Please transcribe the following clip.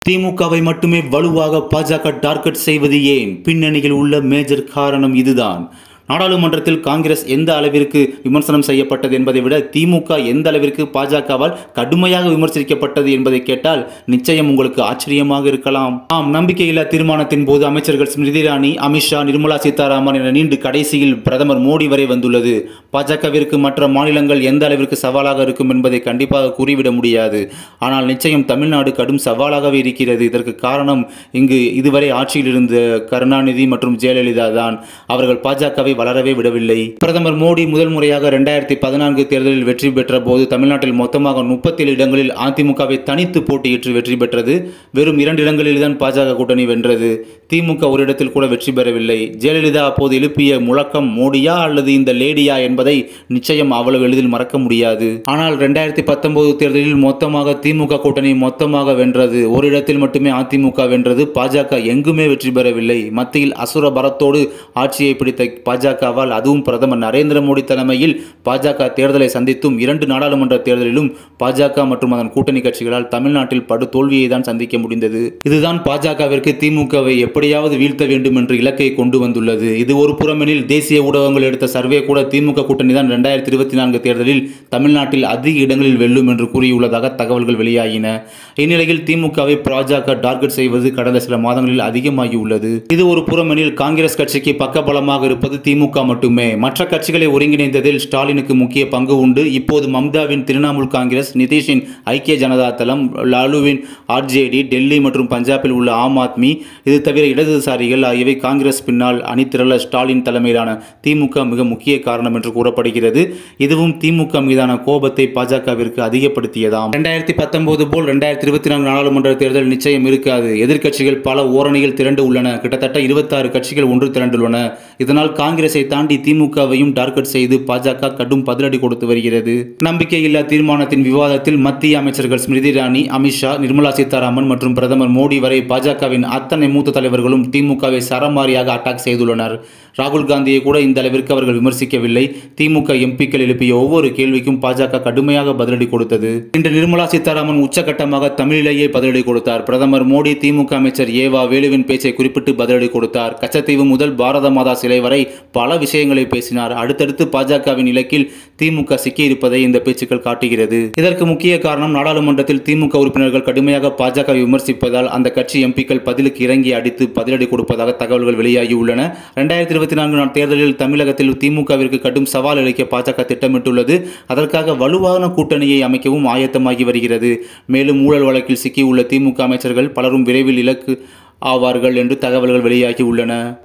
திமுகவை மட்டுமே வலுவாக பாஜக டார்கெட் செய்வது ஏன் பின்னணியில் உள்ள மேஜர் காரணம் இதுதான் நாடாளுமன்றத்தில் காங்கிரஸ் எந்த அளவிற்கு விமர்சனம் செய்யப்பட்டது என்பதை விட திமுக எந்த அளவிற்கு பாஜகவால் கடுமையாக விமர்சிக்கப்பட்டது என்பதை கேட்டால் நிச்சயம் உங்களுக்கு ஆச்சரியமாக இருக்கலாம் ஆம் நம்பிக்கையில்லா தீர்மானத்தின் போது அமைச்சர்கள் ஸ்மிருதி இரானி அமித்ஷா நிர்மலா சீதாராமன் என நீண்டு கடைசியில் பிரதமர் மோடி வரை வந்துள்ளது பாஜகவிற்கு மற்ற மாநிலங்கள் எந்த அளவிற்கு சவாலாக இருக்கும் என்பதை கண்டிப்பாக கூறிவிட முடியாது ஆனால் நிச்சயம் தமிழ்நாடு கடும் சவாலாகவே இருக்கிறது இதற்கு காரணம் இங்கு இதுவரை ஆட்சியில் இருந்த கருணாநிதி மற்றும் ஜெயலலிதா தான் அவர்கள் பாஜகவை வளரவே விடவில்லை பிரதமர் மோடி முதல் முறையாக இரண்டாயிரத்தி பதினான்கு தேர்தலில் வெற்றி பெற்ற போது தமிழ்நாட்டில் மொத்தமாக முப்பத்தேழு இடங்களில் அதிமுகவை தனித்து போட்டியிட்டு வெற்றி பெற்றது வெறும் இரண்டு இடங்களில் தான் பாஜக கூட்டணி வென்றது திமுக ஒரு இடத்தில் கூட வெற்றி பெறவில்லை ஜெயலலிதா அப்போது எழுப்பிய முழக்கம் மோடியா அல்லது இந்த லேடியா என்பதை நிச்சயம் அவ்வளவு எளிதில் மறக்க முடியாது ஆனால் இரண்டாயிரத்தி பத்தொன்பது தேர்தலில் மொத்தமாக திமுக கூட்டணி மொத்தமாக வென்றது ஒரு இடத்தில் மட்டுமே அதிமுக வென்றது பாஜக எங்குமே வெற்றி பெறவில்லை மத்தியில் அசுர பரத்தோடு ஆட்சியை பிடித்த பாஜகவால் அதுவும் பிரதமர் நரேந்திர மோடி தலைமையில் பாஜக தேர்தலை சந்தித்தும் இரண்டு நாடாளுமன்ற தேர்தலிலும் பாஜக மற்றும் அதன் கூட்டணி கட்சிகளால் தமிழ்நாட்டில் படு தோல்வியை தான் சந்திக்க முடிந்தது இதுதான் பாஜகவிற்கு திமுகவை எப்படியாவது வீழ்த்த வேண்டும் என்று இலக்கை கொண்டு வந்துள்ளது இது ஒரு புறமெனில் தேசிய ஊடகங்கள் எடுத்த சர்வே கூட திமுக கூட்டணி தான் இரண்டாயிரத்தி இருபத்தி நான்கு தேர்தலில் தமிழ்நாட்டில் அதிக இடங்களில் வெல்லும் என்று கூறியுள்ளதாக தகவல்கள் வெளியாகின இந்நிலையில் திமுகவை பாஜக டார்கெட் செய்வது கடந்த சில மாதங்களில் அதிகமாகி உள்ளது இது ஒரு புறமெனில் காங்கிரஸ் கட்சிக்கு பக்கபலமாக இருப்பது திமுக மட்டுமே மற்ற கட்சிகளை ஒருங்கிணைந்ததில் ஸ்டாலினுக்கு முக்கிய பங்கு உண்டு இப்போது மம்தாவின் திரிணாமுல் காங்கிரஸ் நிதிஷின் ஐக்கிய ஜனதா தளம் லாலுவின் ஆர்ஜேடி டெல்லி மற்றும் பஞ்சாபில் உள்ள ஆம் ஆத்மி இது தவிர இடதுசாரிகள் ஆகியவை காங்கிரஸ் பின்னால் அணிதிரள ஸ்டாலின் தலைமையிலான திமுக மிக முக்கிய காரணம் என்று கூறப்படுகிறது இதுவும் திமுக மீதான கோபத்தை பாஜகவிற்கு அதிகப்படுத்தியதாம் இரண்டாயிரத்தி பத்தொன்பது போல் இரண்டாயிரத்தி இருபத்தி நான்கு நாடாளுமன்ற தேர்தல் நிச்சயம் இருக்காது எதிர்க்கட்சிகள் பல ஓரணியில் திரண்டு உள்ளன கிட்டத்தட்ட இருபத்தாறு கட்சிகள் ஒன்று திரண்டுள்ளன இதனால் காங்கிரஸை தாண்டி திமுகவையும் டார்கெட் செய்து பாஜக கடும் பதிலடி கொடுத்து வருகிறது நம்பிக்கையில்லா தீர்மானத்தின் விவாதத்தில் மத்திய அமைச்சர்கள் ஸ்மிருதி இரானி அமித்ஷா நிர்மலா சீதாராமன் மற்றும் பிரதமர் மோடி வரை பாஜகவின் அத்தனை மூத்த தலைவர்களும் திமுகவை சரமாரியாக அட்டாக் செய்துள்ளனர் ராகுல் காந்தியை கூட இந்த அளவிற்கு அவர்கள் விமர்சிக்கவில்லை திமுக எம்பிக்கள் எழுப்பிய ஒவ்வொரு கேள்விக்கும் பாஜக கடுமையாக பதிலடி கொடுத்தது இன்று நிர்மலா சீதாராமன் உச்சகட்டமாக தமிழிலேயே பதிலடி கொடுத்தார் பிரதமர் மோடி திமுக அமைச்சர் ஏவா வேலுவின் பேச்சை குறிப்பிட்டு பதிலடி கொடுத்தார் கச்சத்தீவு முதல் பாரத மாதா சிலை வரை பல விஷயங்களை பேசினார் அடுத்தடுத்து பாஜகவின் இலக்கில் திமுக சிக்கியிருப்பதை இந்த பேச்சுக்கள் காட்டுகிறது இதற்கு முக்கிய காரணம் நாடாளுமன்றத்தில் திமுக உறுப்பினர்கள் கடுமையாக பாஜக விமர்சிப்பதால் அந்த கட்சி எம்பிக்கள் பதிலுக்கு இறங்கி அடித்து பதிலடி கொடுப்பதாக தகவல்கள் வெளியாகி உள்ளன இரண்டாயிரத்தி இருபத்தி நான்கு தேர்தலில் தமிழகத்தில் திமுகவிற்கு கடும் சவால் அளிக்க பாஜக திட்டமிட்டுள்ளது அதற்காக வலுவான கூட்டணியை அமைக்கவும் ஆயத்தமாகி வருகிறது மேலும் ஊழல் வழக்கில் சிக்கியுள்ள திமுக அமைச்சர்கள் பலரும் விரைவில் இலக்கு ஆவார்கள் என்று தகவல்கள் வெளியாகி உள்ளன